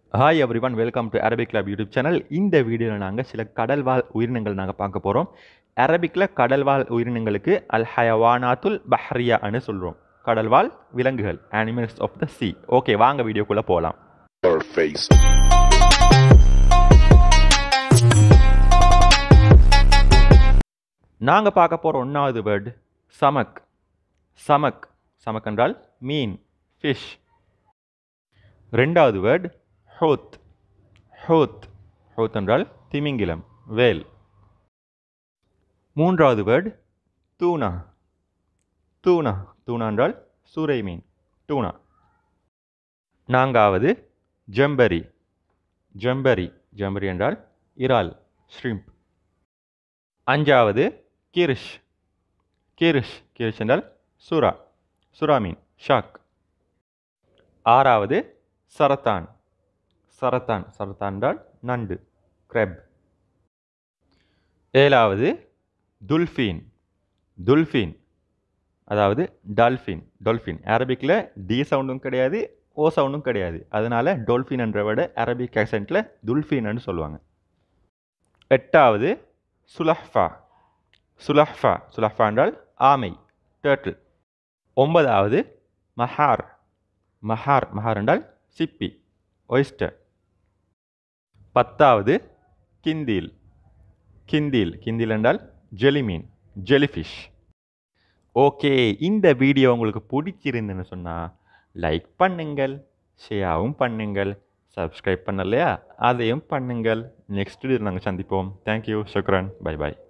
Hi everyone welcome to Arabic club YouTube channel இந்த வீடியோவில் நாங்கள் சில கடல்வாழ் உயிரினங்கள் நாங்கள் பார்க்க போகிறோம் அரபிக்கில் கடல்வாழ் உயிரினங்களுக்கு அல் ஹயவானாத்துல் பஹ்ரியான்னு சொல்கிறோம் கடல்வாழ் விலங்குகள் animals of the sea okay வாங்க வீடியோக்குள்ளே போகலாம் her face. நாங்கள் பார்க்க போகிற ஒன்றாவது வேர்டு சமக் சமக் சமக் என்றால் மீன் ஃபிஷ் ரெண்டாவது வேர்டு ஹோத் ஹோத் ஹோத் என்றால் திமிங்கிலம் வேல் மூன்றாவது வேர்டு தூணா தூணா தூணா என்றால் சூறை மீன் டூனா நான்காவது ஜம்பரி ஜம்பரி ஜம்பரி என்றால் இறால் ஷ்ரிம்ப் அஞ்சாவது கிரிஷ் கிரிஷ் கிரிஷ் என்றால் சுறா சுறா மீன் ஷாக் ஆறாவது சரத்தான் சரத்தான் சரத்தான் என்றால் நண்டு கிரெப் ஏழாவது துல்ஃபீன் துல்ஃபீன் அதாவது டால்ஃபின் டொல்ஃபின் அரபிக்கில் டி சவுண்டும் கிடையாது ஓ சவுண்டும் கிடையாது அதனால டொல்ஃபின் என்ற விட அரபிக் ஆக்சென்ட்டில் துல்ஃபின்னு சொல்லுவாங்க எட்டாவது சுலஹ்ஃபா சுலஹ்ஃபா சுலஹ்ஃபா என்றால் ஆமை டேர்ட்டில் ஒன்பதாவது மஹார் மஹார் மஹார் என்றால் சிப்பி ஒய்ஸ்டர் பத்தாவது கிந்தீல் கிந்தீல் கிந்தீல் என்றால் ஜெலிமீன் ஜெலிஃபிஷ் ஓகே இந்த வீடியோ உங்களுக்கு பிடிச்சிருந்துன்னு சொன்னால் லைக் பண்ணுங்கள் ஷேராகவும் பண்ணுங்கள் சப்ஸ்கிரைப் பண்ணலையா அதையும் பண்ணுங்கள் நெக்ஸ்ட் நாங்கள் சந்திப்போம் தேங்க்யூ சுக்ரன் பை பாய்